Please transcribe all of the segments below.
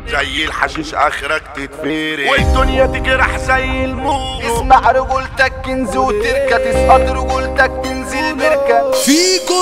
زي الحشيش اخرك تتفيري والدنيا تجرح زي الموت اسمع رجولتك كنز وتركة تسقط رجولتك تنزل بركة فيكو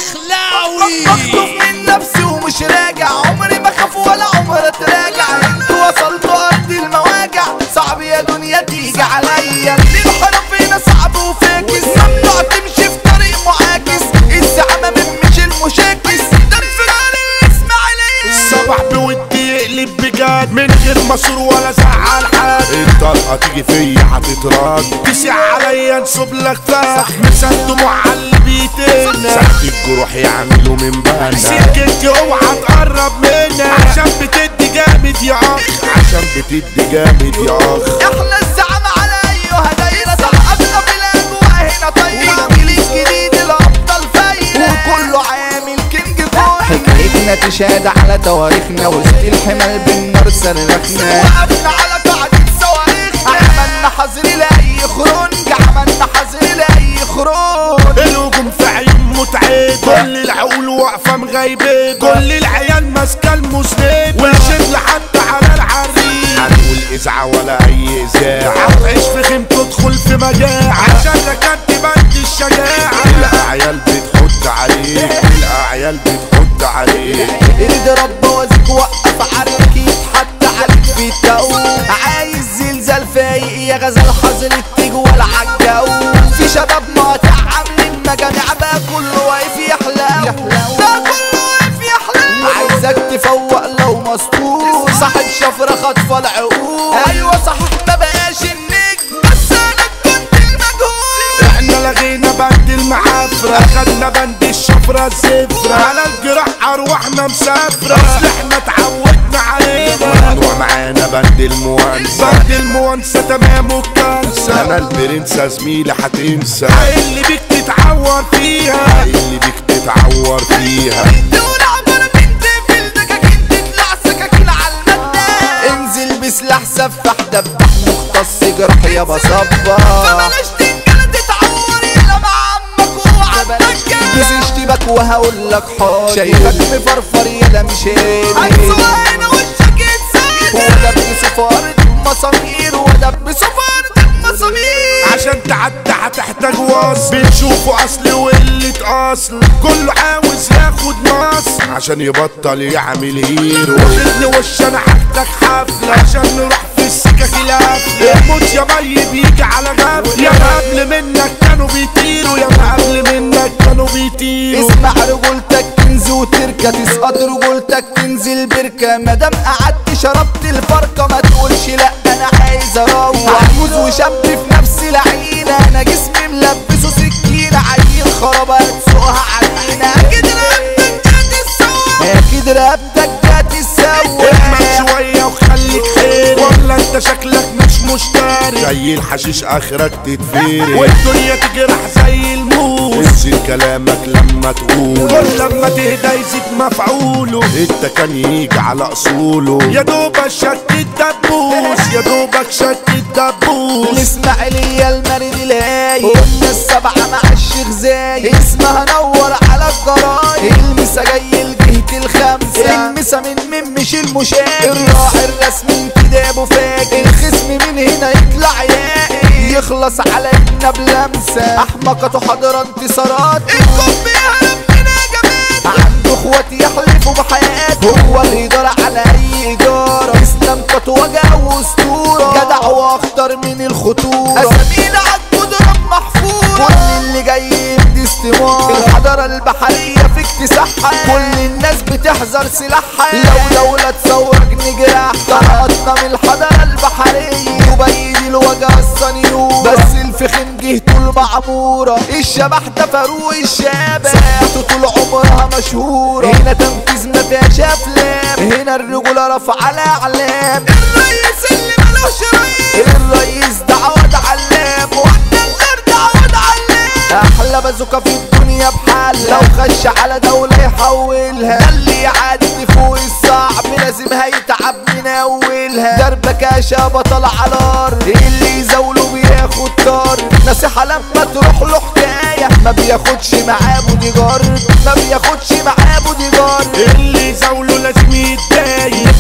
الدخلاوي مخطوف من نفسي ومش راجع عمري ما خاف ولا عمر اتراجع انتوا وصلتوا ارض المواجع صعب يا دنيا تيجي عليا الحرف هنا صعب وفاكس ممنوع تمشي في طريق معاكس الزعمة من مش المشاكس ده انفجار اسمع ليا الصبح بودي يقلب بجد من غير مصر ولا زعل حد الطلقة تيجي فيا هتترد تسيع عليا انسب لك فخ مثال دموع على اللي بيتنا ساعة الجروح يعملوا من بالنا سكتي اوعى تقرب منها عشان بتدي جامد يا اخ عشان بتدي جامد يا اخ احنا الزعمة على ايها دايرة صعبنا في الاجواء هنا طيب والجيل الجديد الابطال فايرة وكله عامل كينج كون حكايتنا تشهد على تواريخنا وسط الحمل بالنار صرخنا وقفنا على قاعدة صواريخنا عملنا حظر لاي خرونج عملنا حظر لاي خرون الهجوم في عيون متعب كل العقول واقفة مغيبة كل العيال ماسكة المسند والشبل حتى على العريس هنقول إذاعة ولا أي إذاعة هتعيش في خيم تدخل في مجاعة عشان ركنت بند الشجاعة الأعيال بتحط عليك الأعيال بتحط عليك اضرب بوازيك وقف عرك يتحط عليك في التو عايز زلزال فايق يا غزال حظر التجوال عالجو في شباب مقاطع عاملين مجاميع بقى كله واقف يحلو بقى كله واقف يحلو عايزك تفوق لو مسطول صاحب شفرة خاطفة العقول ايوه صحيح ما بقاش النجم بس انا كنت المجهول احنا لغينا بند المعافرة خدنا بند الشفرة الزفرة على الجراح ارواحنا مسافرة اصل احنا اتعودنا علينا ممنوع معانا بند الموانسة بند الموانسة تمام والكنسة انا البرنسة زميلي هتنسى اللي بيك تتعور فيها اللي بيك تتعور فيها دول عبارة من تقفل دكاكين تطلع سكاكين على المادة انزل بسلاح سفاح دبح مختص جرح يا بصبة فبلاش تنجلة تتعور يلا مع عمك وعمك بس اشتبك وهقول لك حاضر شايفك مفرفر يلا مش هادي هنا وشك يتسيد ودب صفار مسامير ودب صفار مسامير عشان تعدي هتحتاج وصل بنشوفه اصل وقلة اصل كله عاوز ياخد مصر عشان يبطل يعمل هيرو واخدني وش انا هحتاج حفلة عشان نروح في السكك القافلة الموت يا بي بيجي على غفلة يا ما قبل منك كانوا بيطيروا يا ما قبل منك كانوا بيطيروا اسمع رجولتك كنز وتركة تسقط رجولتك تنزل بركة مادام قعدت شربت الفرقة ما تقولش لا انا عايز اروح عجوز وشاب في نفس العينة انا جسمي ملبسه سكينة عيل خرابة تسوقها علينا اكيد رقبتك جات السوا اكيد رقبتك جات السوا احمد شوية وخليك خير ولا انت شكلك مش مشتري زي الحشيش اخرك تتفيري والدنيا تجرح زي الموس انسي كلامك لما تقوله كل لما تهدى يزيد مفعوله انت كان يجي على اصوله يا دوبك شك الدبوس يا دوبك شك الدبوس الاسماعيلية المريض الهاي قلنا السبعة مع الشيخ زايد اسمها نور على الجرايد المسا جاي الجهة الخمسة المسا من من مش المشاكل الراعي الرسمي كده ابو فاكر الخصم من هنا يطلع ياقي يخلص على ايدنا بلمسة احمقته حاضرة انتصارات الكون بيها ربنا جمال عنده اخوات يحلفوا بحياته هو اللي يدار على اي ادارة اسلام كانت وجع واسطورة جدع واخطر من الخطورة اسامينا عالجدران محفورة كل اللي جاي يدي استمارة الحضارة البحرية في اكتساحها كل الناس بتحذر سلاحها لو دولة تصورك نجرحها طلعتنا من الحضارة البحرية دبي دي الوجع الصنيور بس الفخم جهته المعمورة الشبح ده فاروق الشابة ساعته طول عمرها مشهورة هنا تنفيذ ما فيهاش افلام هنا الرجولة رفع على اعلام الرئيس اللي ملوش رئيس الرئيس ده عوض علام واحنا الغير ده عوض علام احلى بازوكا في الدنيا بحال لو خش على دولة يحولها ده اللي يعدي فوق الصعب لازم هيتعب من اولها دربك يا بطل على الارض اللي يزاوله بياخد طار نصيحة لما تروح له حكاية ما بياخدش معاه بودي جارد ما بياخدش معاه بودي جارد اللي زاوله لازم يتضايق يبعت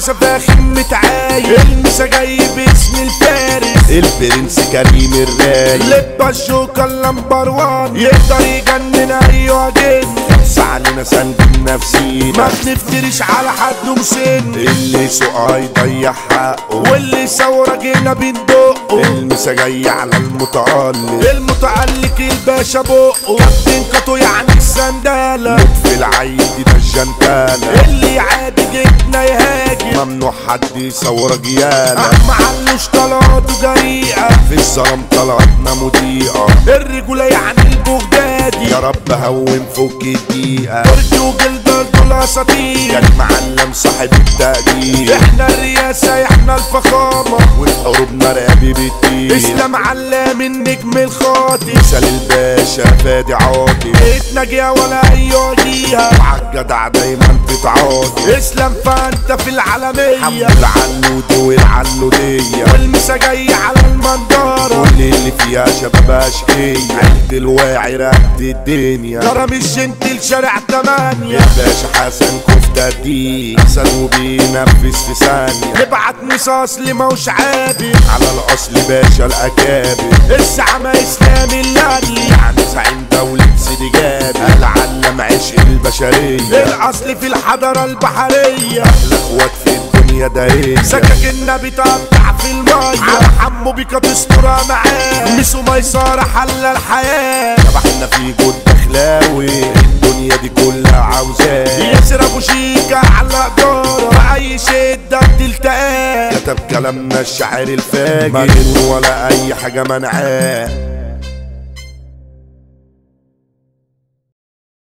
عالمسا فاخم متعايد المسا جاي باسم الفارس البرنس كريم الرايق لبا الجوكر لمبر وان يقدر يجنن ايوه جن علينا سند نفسينا ما بنفترش على حد مسن اللي سوقها يضيع حقه واللي ثورة جينا بندقه المسا جاي على المتألق المتألق الباشا بقه كابتن كاتو يعني السندالة في العيد دي ده الجنتالة اللي عادي جبنا يهاجم ممنوع حد يصور جيالة معلوش طلعاته جريئة في الظلام طلعتنا مضيئة الرجولة يعني البغدادي يا رب هون فوق الدقيقة برج وجلدة دول اساطير كان معلم صاحب التقدير احنا الرئاسة احنا الفخامة وفي حروبنا رقابي بتطير اسلام علام النجم الخاطي مثال الباشا فادي عاطي بيتنا جيا ولا اي وجيها وعالجدع دايما تتعاطي اسلام فانت في العالمية حمد العنودي والعنودية والمسا جاي على المنظرة واللي اللي فيها شباب اشقية عند الواعي رقد الدنيا كرم الجنتل شارع تمانية الباشا حسن كفتة دي احسن وبينفذ في ثانية نبعت مصاص لموش عابي على الاصل باشا الاكابر الزعمة اسلامي اللالي يعني زعيم دولة سيدي جابر العلم عشق البشرية الاصل في الحضارة البحرية الاخوات في الدنيا دايرة سكك النبي تقطع في المية على حمو بيك تسترها معاه ميسو ميسارة حل الحياة شبحنا في جود اخلاوي الدنيا دي كلها عاوزاه ياسر ابو شيكا على جارة بأي شدة بتلتقاه كتب كلامنا الشاعر الفاجر مجنون ولا اي حاجة منعاه